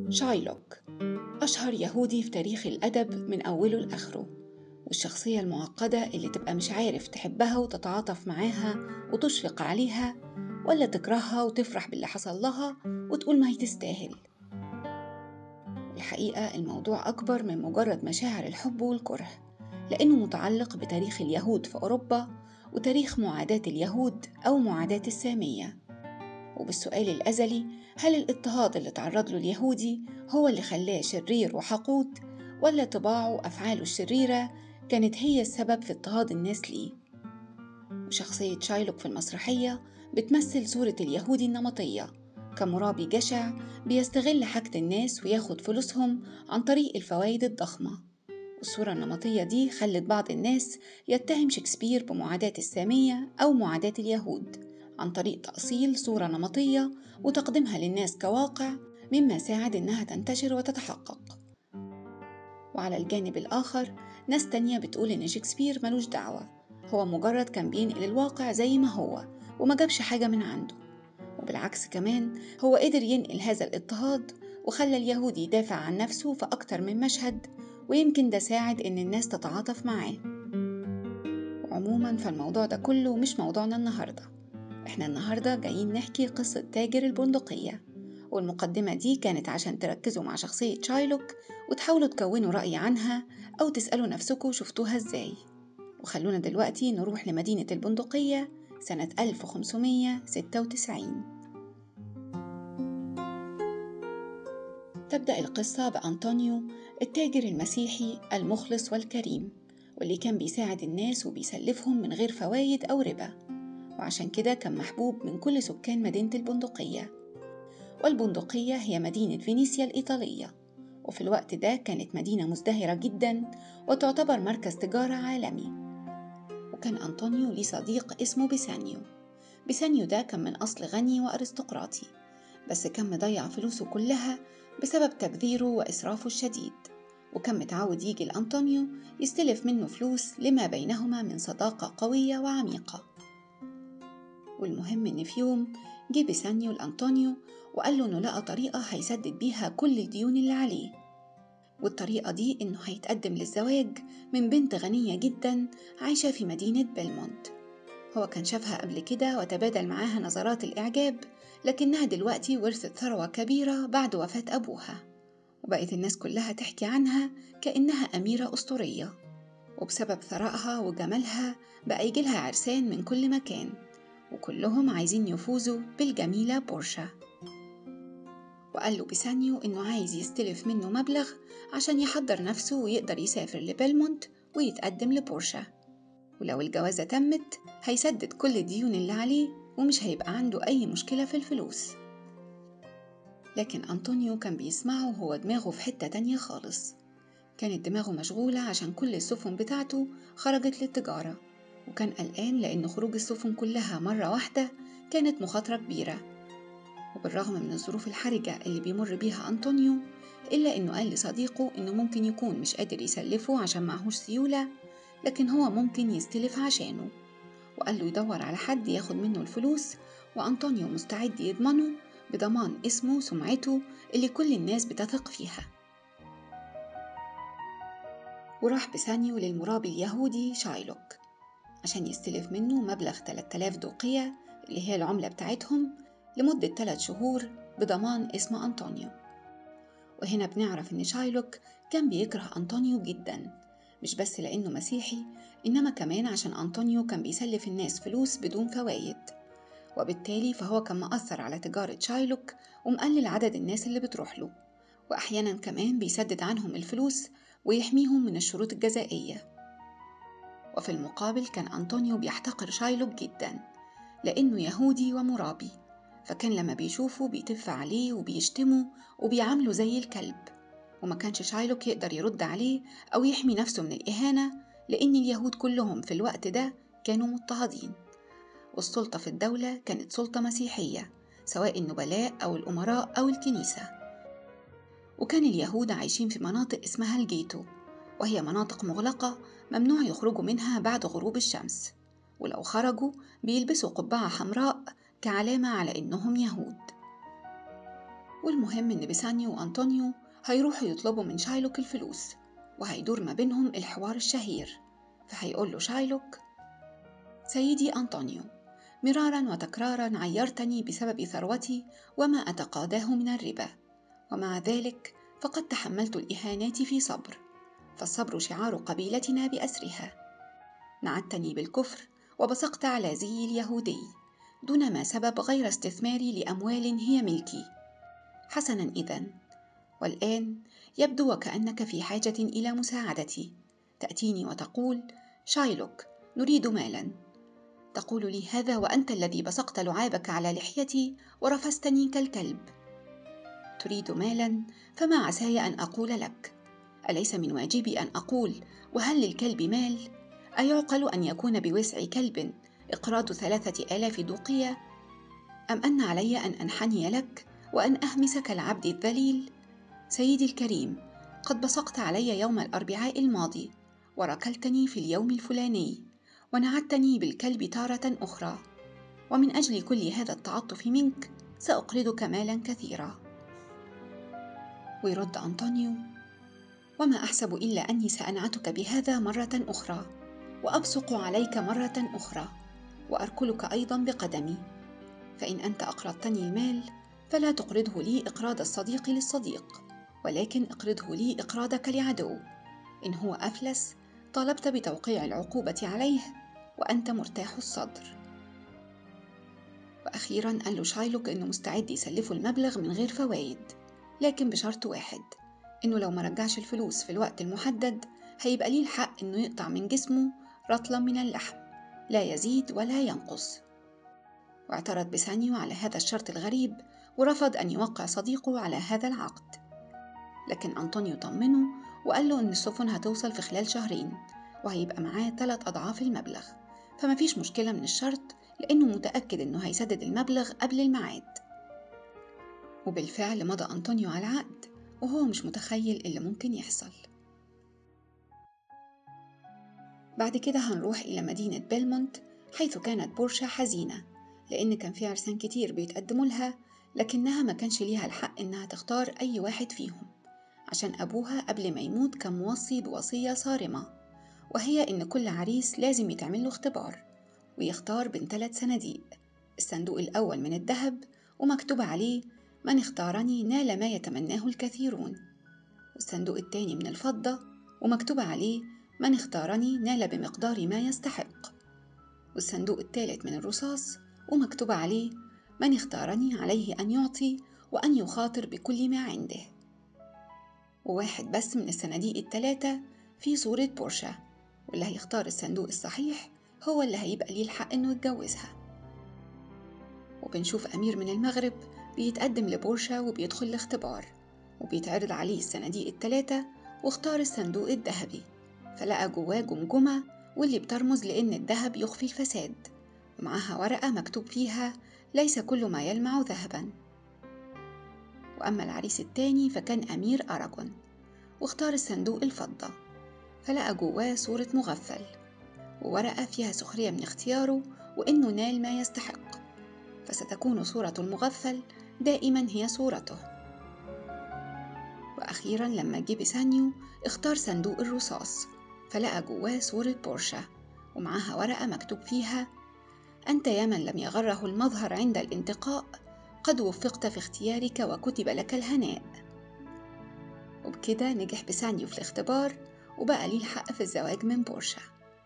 شايلوك أشهر يهودي في تاريخ الأدب من أوله لآخره والشخصية المعقدة اللي تبقى مش عارف تحبها وتتعاطف معاها وتشفق عليها ولا تكرهها وتفرح باللي حصل لها وتقول ما هي تستاهل الحقيقة الموضوع أكبر من مجرد مشاعر الحب والكره لأنه متعلق بتاريخ اليهود في أوروبا وتاريخ معاداة اليهود أو معاداة السامية وبالسؤال الأزلي هل الاضطهاد اللي تعرض له اليهودي هو اللي خلاه شرير وحقود ولا طباعه وأفعاله الشريرة كانت هي السبب في اضطهاد الناس ليه وشخصية شايلوك في المسرحية بتمثل صورة اليهودي النمطية كمرابي جشع بيستغل حاجة الناس وياخد فلوسهم عن طريق الفوائد الضخمة والصورة النمطية دي خلت بعض الناس يتهم شكسبير بمعاداة السامية أو معاداة اليهود عن طريق تأصيل صورة نمطية وتقديمها للناس كواقع مما ساعد إنها تنتشر وتتحقق وعلى الجانب الآخر ناس تانية بتقول إن شكسبير ملوش دعوة هو مجرد كان بينقل الواقع زي ما هو وما جابش حاجة من عنده وبالعكس كمان هو قدر ينقل هذا الاضطهاد وخلى اليهودي يدافع عن نفسه في أكتر من مشهد ويمكن ده ساعد إن الناس تتعاطف معاه وعموما فالموضوع ده كله مش موضوعنا النهارده احنا النهارده جايين نحكي قصة تاجر البندقية والمقدمة دي كانت عشان تركزوا مع شخصية شايلوك وتحاولوا تكونوا رأي عنها أو تسألوا نفسكم شفتوها إزاي وخلونا دلوقتي نروح لمدينة البندقية سنة 1596 تبدأ القصة بأنطونيو التاجر المسيحي المخلص والكريم واللي كان بيساعد الناس وبيسلفهم من غير فوايد أو ربا وعشان كده كان محبوب من كل سكان مدينة البندقية والبندقية هي مدينة فينيسيا الإيطالية وفي الوقت ده كانت مدينة مزدهرة جدا وتعتبر مركز تجارة عالمي وكان أنطونيو ليه صديق اسمه بيسانيو بيسانيو ده كان من أصل غني وأرستقراطي بس كان مضيع فلوسه كلها بسبب تبذيره وإسرافه الشديد وكان متعود يجي لأنطونيو يستلف منه فلوس لما بينهما من صداقة قوية وعميقة والمهم إن في يوم جه بيسانيو لأنطونيو وقال له إنه لقى طريقة هيسدد بيها كل الديون اللي عليه والطريقة دي إنه هيتقدم للزواج من بنت غنية جدا عايشة في مدينة بيلمونت هو كان شافها قبل كده وتبادل معاها نظرات الإعجاب لكنها دلوقتي ورثت ثروة كبيرة بعد وفاة أبوها وبقت الناس كلها تحكي عنها كأنها أميرة أسطورية وبسبب ثرائها وجمالها بقى يجيلها عرسان من كل مكان وكلهم عايزين يفوزوا بالجميلة بورشا وقال له بيسانيو إنه عايز يستلف منه مبلغ عشان يحضر نفسه ويقدر يسافر لبيلمونت ويتقدم لبورشا ولو الجوازة تمت هيسدد كل الديون اللي عليه ومش هيبقى عنده أي مشكلة في الفلوس لكن أنطونيو كان بيسمعه وهو دماغه في حتة تانية خالص كانت دماغه مشغولة عشان كل السفن بتاعته خرجت للتجارة وكان قلقان لأن خروج السفن كلها مرة واحدة كانت مخاطرة كبيرة وبالرغم من الظروف الحرجة اللي بيمر بيها أنطونيو إلا إنه قال لصديقه إنه ممكن يكون مش قادر يسلفه عشان معهوش سيولة لكن هو ممكن يستلف عشانه وقال له يدور على حد ياخد منه الفلوس وأنطونيو مستعد يضمنه بضمان اسمه وسمعته اللي كل الناس بتثق فيها وراح بسانيو للمرابي اليهودي شايلوك عشان يستلف منه مبلغ 3000 دوقية اللي هي العملة بتاعتهم لمدة 3 شهور بضمان اسم أنطونيو وهنا بنعرف إن شايلوك كان بيكره أنطونيو جدا مش بس لأنه مسيحي إنما كمان عشان أنطونيو كان بيسلف الناس فلوس بدون فوايد وبالتالي فهو كان مأثر على تجارة شايلوك ومقلل عدد الناس اللي بتروح له وأحيانا كمان بيسدد عنهم الفلوس ويحميهم من الشروط الجزائية وفي المقابل كان أنطونيو بيحتقر شايلوك جدا لأنه يهودي ومرابي فكان لما بيشوفه بيتف عليه وبيشتمه وبيعامله زي الكلب وما كانش شايلوك يقدر يرد عليه أو يحمي نفسه من الإهانة لأن اليهود كلهم في الوقت ده كانوا مضطهدين والسلطة في الدولة كانت سلطة مسيحية سواء النبلاء أو الأمراء أو الكنيسة وكان اليهود عايشين في مناطق اسمها الجيتو وهي مناطق مغلقة ممنوع يخرجوا منها بعد غروب الشمس ولو خرجوا بيلبسوا قبعة حمراء كعلامة على إنهم يهود والمهم إن بيسانيو وأنطونيو هيروحوا يطلبوا من شايلوك الفلوس وهيدور ما بينهم الحوار الشهير فهيقول له شايلوك سيدي أنطونيو مرارا وتكرارا عيرتني بسبب ثروتي وما أتقاضاه من الربا ومع ذلك فقد تحملت الإهانات في صبر فالصبر شعار قبيلتنا بأسرها نعتني بالكفر وبصقت على زي اليهودي دون ما سبب غير استثماري لأموال هي ملكي حسنا إذا والآن يبدو وكأنك في حاجة إلى مساعدتي تأتيني وتقول شايلوك نريد مالا تقول لي هذا وأنت الذي بصقت لعابك على لحيتي ورفستني كالكلب تريد مالا فما عساي أن أقول لك أليس من واجبي أن أقول وهل للكلب مال؟ أيعقل أن يكون بوسع كلب إقراض ثلاثة آلاف دوقية؟ أم أن علي أن أنحني لك وأن أهمس كالعبد الذليل؟ سيدي الكريم قد بصقت علي يوم الأربعاء الماضي وركلتني في اليوم الفلاني ونعدتني بالكلب تارة أخرى ومن أجل كل هذا التعطف منك سأقرضك مالا كثيرا ويرد أنطونيو وما أحسب إلا أني سأنعتك بهذا مرة أخرى وأبصق عليك مرة أخرى وأركلك أيضا بقدمي فإن أنت أقرضتني المال فلا تقرضه لي إقراض الصديق للصديق ولكن اقرضه لي إقراضك لعدو إن هو أفلس طالبت بتوقيع العقوبة عليه وأنت مرتاح الصدر وأخيرا قال له شايلوك إنه مستعد يسلفه المبلغ من غير فوايد لكن بشرط واحد إنه لو مرجعش الفلوس في الوقت المحدد هيبقى ليه الحق إنه يقطع من جسمه رطلا من اللحم لا يزيد ولا ينقص واعترض بسانيو على هذا الشرط الغريب ورفض أن يوقع صديقه على هذا العقد لكن أنطونيو طمنه وقال له إن السفن هتوصل في خلال شهرين وهيبقى معاه ثلاث أضعاف المبلغ فما فيش مشكلة من الشرط لأنه متأكد إنه هيسدد المبلغ قبل الميعاد وبالفعل مضى أنطونيو على العقد وهو مش متخيل اللي ممكن يحصل بعد كده هنروح إلى مدينة بيلمونت حيث كانت بورشا حزينة لأن كان في عرسان كتير بيتقدموا لها لكنها ما كانش ليها الحق إنها تختار أي واحد فيهم عشان أبوها قبل ما يموت كان موصي بوصية صارمة وهي إن كل عريس لازم يتعمل له اختبار ويختار بين ثلاث صناديق الصندوق الأول من الذهب ومكتوب عليه من اختارني نال ما يتمناه الكثيرون والصندوق الثاني من الفضة ومكتوب عليه من اختارني نال بمقدار ما يستحق والصندوق الثالث من الرصاص ومكتوب عليه من اختارني عليه أن يعطي وأن يخاطر بكل ما عنده وواحد بس من الصناديق التلاتة في صورة بورشا واللي هيختار الصندوق الصحيح هو اللي هيبقى ليه الحق إنه يتجوزها وبنشوف أمير من المغرب بيتقدم لبورشا وبيدخل الاختبار وبيتعرض عليه الصناديق التلاتة واختار الصندوق الذهبي فلقى جواه جمجمة واللي بترمز لأن الذهب يخفي الفساد ومعاها ورقة مكتوب فيها ليس كل ما يلمع ذهبا وأما العريس التاني فكان أمير أراجون واختار الصندوق الفضة فلقى جواه صورة مغفل وورقة فيها سخرية من اختياره وإنه نال ما يستحق فستكون صورة المغفل دائما هي صورته وأخيرا لما جه بسانيو اختار صندوق الرصاص فلقى جواه صورة بورشا ومعاها ورقة مكتوب فيها أنت يا من لم يغره المظهر عند الانتقاء قد وفقت في اختيارك وكتب لك الهناء وبكده نجح بسانيو في الاختبار وبقى ليه الحق في الزواج من بورشا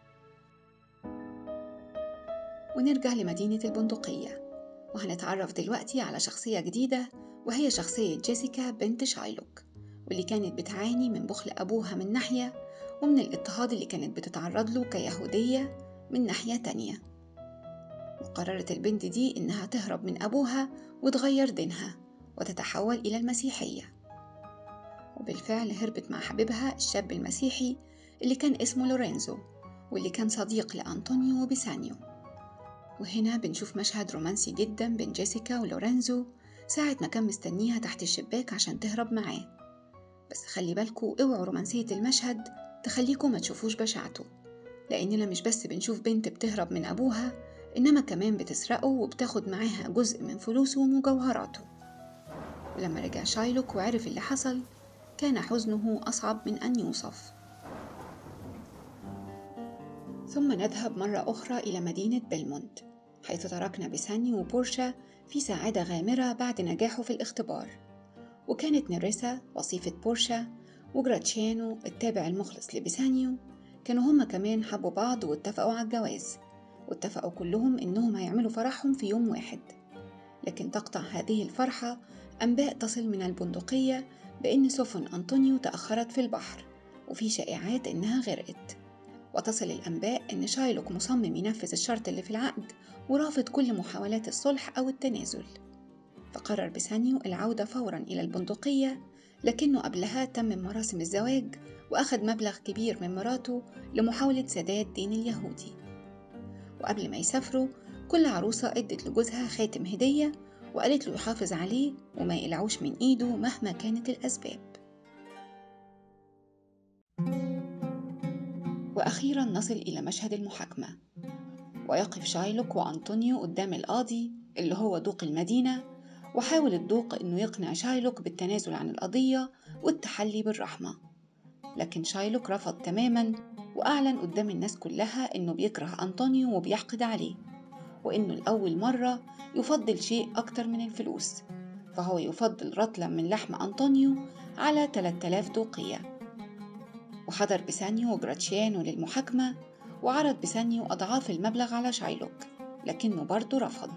ونرجع لمدينة البندقية وهنتعرف دلوقتي على شخصية جديدة وهي شخصية جيسيكا بنت شايلوك واللي كانت بتعاني من بخل أبوها من ناحية ومن الاضطهاد اللي كانت بتتعرض له كيهودية من ناحية تانية وقررت البنت دي إنها تهرب من أبوها وتغير دينها وتتحول إلى المسيحية وبالفعل هربت مع حبيبها الشاب المسيحي اللي كان اسمه لورينزو واللي كان صديق لأنطونيو وبيسانيو وهنا بنشوف مشهد رومانسي جدا بين جيسيكا ولورينزو ساعة ما كان مستنيها تحت الشباك عشان تهرب معاه بس خلي بالكوا اوعوا رومانسية المشهد تخليكوا ما تشوفوش بشاعته لأننا مش بس بنشوف بنت بتهرب من أبوها إنما كمان بتسرقه وبتاخد معاها جزء من فلوسه ومجوهراته ولما رجع شايلوك وعرف اللي حصل كان حزنه أصعب من أن يوصف ثم نذهب مرة أخرى إلى مدينة بيلمونت حيث تركنا بسانيو وبورشا في سعادة غامرة بعد نجاحه في الاختبار وكانت نيريسا وصيفة بورشا وجراتشيانو التابع المخلص لبسانيو كانوا هما كمان حبوا بعض واتفقوا على الجواز واتفقوا كلهم إنهم هيعملوا فرحهم في يوم واحد لكن تقطع هذه الفرحة أنباء تصل من البندقية بأن سفن أنطونيو تأخرت في البحر وفي شائعات إنها غرقت وتصل الأنباء إن شايلوك مصمم ينفذ الشرط اللي في العقد ورافض كل محاولات الصلح أو التنازل فقرر بسانيو العودة فورا إلى البندقية لكنه قبلها تمم مراسم الزواج وأخذ مبلغ كبير من مراته لمحاولة سداد دين اليهودي وقبل ما يسافروا كل عروسة ادت لجوزها خاتم هدية وقالت له يحافظ عليه وما يقلعوش من إيده مهما كانت الأسباب وأخيرا نصل إلى مشهد المحاكمة ويقف شايلوك وأنطونيو قدام القاضي اللي هو دوق المدينة وحاول الدوق إنه يقنع شايلوك بالتنازل عن القضية والتحلي بالرحمة لكن شايلوك رفض تماما وأعلن قدام الناس كلها إنه بيكره أنطونيو وبيحقد عليه وإنه لأول مرة يفضل شيء أكتر من الفلوس فهو يفضل رطلا من لحم أنطونيو على 3000 دوقية وحضر بسانيو وجراتشيانو للمحاكمة وعرض بسانيو أضعاف المبلغ على شايلوك لكنه برضه رفض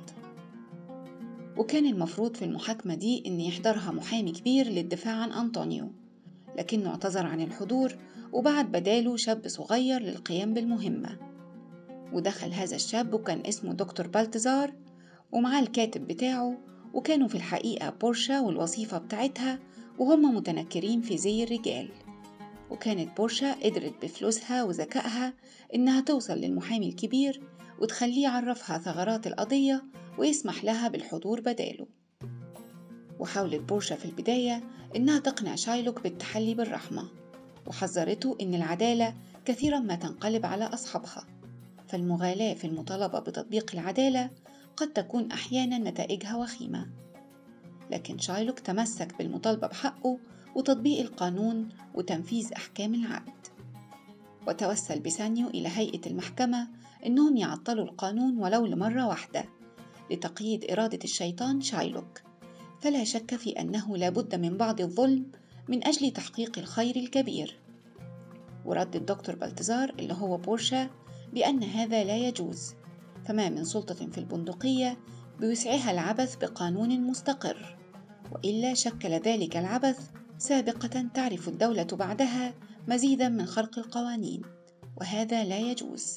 وكان المفروض في المحاكمة دي إن يحضرها محامي كبير للدفاع عن أنطونيو لكنه اعتذر عن الحضور وبعت بداله شاب صغير للقيام بالمهمة ودخل هذا الشاب وكان اسمه دكتور بالتزار ومعاه الكاتب بتاعه وكانوا في الحقيقة بورشا والوظيفة بتاعتها وهم متنكرين في زي الرجال وكانت بورشا قدرت بفلوسها وذكائها إنها توصل للمحامي الكبير وتخليه يعرفها ثغرات القضية ويسمح لها بالحضور بداله وحاولت بورشا في البداية إنها تقنع شايلوك بالتحلي بالرحمة وحذرته إن العدالة كثيرا ما تنقلب على أصحابها فالمغالاة في المطالبة بتطبيق العدالة قد تكون أحيانا نتائجها وخيمة لكن شايلوك تمسك بالمطالبة بحقه وتطبيق القانون وتنفيذ أحكام العقد وتوسل بسانيو إلى هيئة المحكمة إنهم يعطلوا القانون ولو لمرة واحدة لتقييد إرادة الشيطان شايلوك فلا شك في أنه لا بد من بعض الظلم من أجل تحقيق الخير الكبير ورد الدكتور بلتزار اللي هو بورشا بأن هذا لا يجوز فما من سلطة في البندقية بوسعها العبث بقانون مستقر وإلا شكل ذلك العبث سابقة تعرف الدولة بعدها مزيدا من خرق القوانين وهذا لا يجوز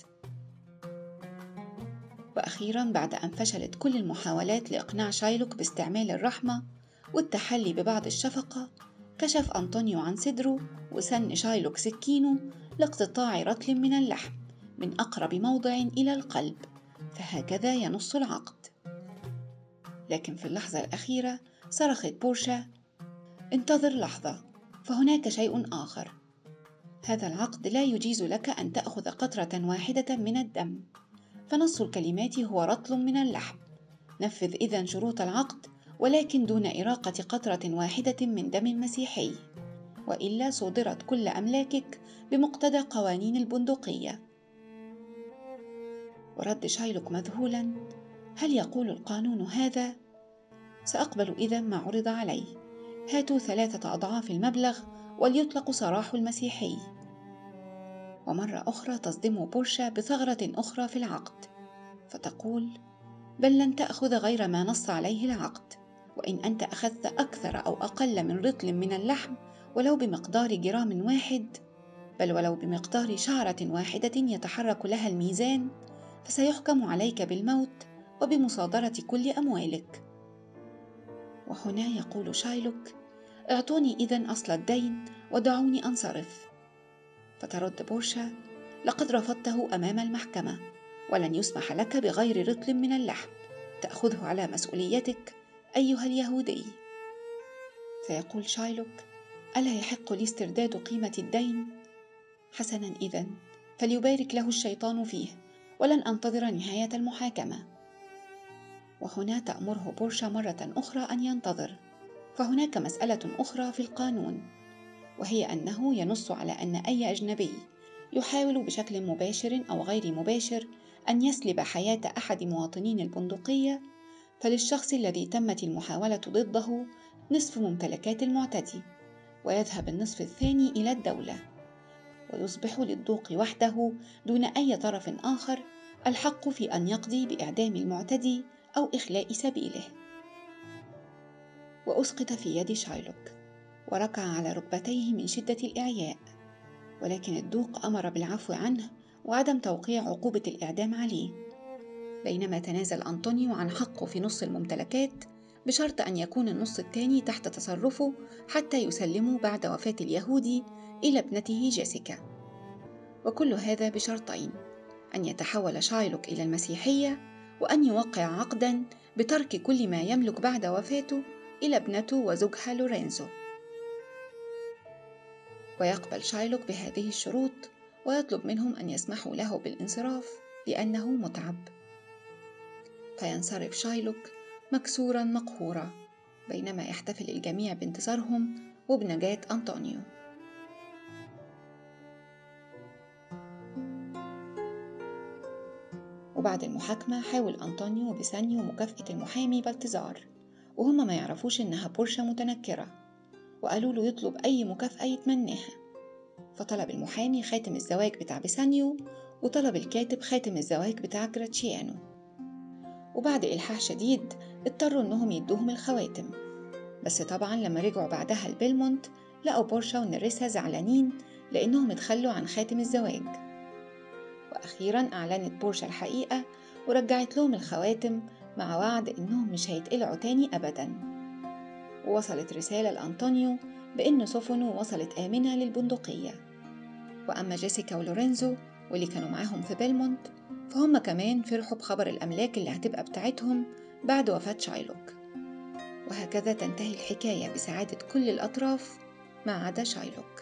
وأخيرا بعد أن فشلت كل المحاولات لإقناع شايلوك باستعمال الرحمة والتحلي ببعض الشفقة كشف أنطونيو عن صدره وسن شايلوك سكينه لاقتطاع رطل من اللحم من أقرب موضع إلى القلب فهكذا ينص العقد لكن في اللحظة الأخيرة صرخت بورشا انتظر لحظة فهناك شيء آخر هذا العقد لا يجيز لك أن تأخذ قطرة واحدة من الدم فنص الكلمات هو رطل من اللحم نفذ إذا شروط العقد ولكن دون إراقة قطرة واحدة من دم مسيحي وإلا صودرت كل أملاكك بمقتضى قوانين البندقية ورد شايلوك مذهولا هل يقول القانون هذا ساقبل اذا ما عرض علي هاتوا ثلاثه اضعاف المبلغ وليطلق سراح المسيحي ومره اخرى تصدم بورشا بثغره اخرى في العقد فتقول بل لن تاخذ غير ما نص عليه العقد وان انت اخذت اكثر او اقل من رطل من اللحم ولو بمقدار جرام واحد بل ولو بمقدار شعره واحده يتحرك لها الميزان فسيحكم عليك بالموت وبمصادرة كل أموالك وهنا يقول شايلوك اعطوني إذا أصل الدين ودعوني أنصرف فترد بورشا لقد رفضته أمام المحكمة ولن يسمح لك بغير رطل من اللحم تأخذه على مسؤوليتك أيها اليهودي فيقول شايلوك ألا يحق لي استرداد قيمة الدين؟ حسنا إذا فليبارك له الشيطان فيه ولن أنتظر نهاية المحاكمة وهنا تأمره بورشا مرة أخرى أن ينتظر فهناك مسألة أخرى في القانون وهي أنه ينص على أن أي أجنبي يحاول بشكل مباشر أو غير مباشر أن يسلب حياة أحد مواطنين البندقية فللشخص الذي تمت المحاولة ضده نصف ممتلكات المعتدي ويذهب النصف الثاني إلى الدولة ويصبح للذوق وحده دون أي طرف آخر الحق في أن يقضي بإعدام المعتدي أو إخلاء سبيله وأسقط في يد شايلوك وركع على ركبتيه من شدة الإعياء ولكن الدوق أمر بالعفو عنه وعدم توقيع عقوبة الإعدام عليه بينما تنازل أنطونيو عن حقه في نص الممتلكات بشرط أن يكون النص الثاني تحت تصرفه حتى يسلمه بعد وفاة اليهودي إلى ابنته جيسيكا وكل هذا بشرطين أن يتحول شايلوك إلى المسيحية وأن يوقع عقدا بترك كل ما يملك بعد وفاته إلى ابنته وزوجها لورينزو ويقبل شايلوك بهذه الشروط ويطلب منهم أن يسمحوا له بالانصراف لأنه متعب فينصرف شايلوك مكسورا مقهورا بينما يحتفل الجميع بانتصارهم وبنجاة أنطونيو وبعد المحاكمة حاول أنطونيو وبيسانيو مكافأة المحامي بالتزار وهما ما يعرفوش إنها بورشا متنكرة وقالوا له يطلب أي مكافأة يتمناها فطلب المحامي خاتم الزواج بتاع بيسانيو وطلب الكاتب خاتم الزواج بتاع جراتشيانو وبعد إلحاح شديد اضطروا إنهم يدوهم الخواتم بس طبعا لما رجعوا بعدها لبيلمونت لقوا بورشا ونريسا زعلانين لأنهم اتخلوا عن خاتم الزواج وأخيرا أعلنت بورشا الحقيقة ورجعت لهم الخواتم مع وعد إنهم مش هيتقلعوا تاني أبدا ووصلت رسالة لأنطونيو بإن سفنه وصلت آمنة للبندقية وأما جيسيكا ولورينزو واللي كانوا معاهم في بيلمونت فهم كمان فرحوا بخبر الأملاك اللي هتبقى بتاعتهم بعد وفاة شايلوك وهكذا تنتهي الحكاية بسعادة كل الأطراف ما عدا شايلوك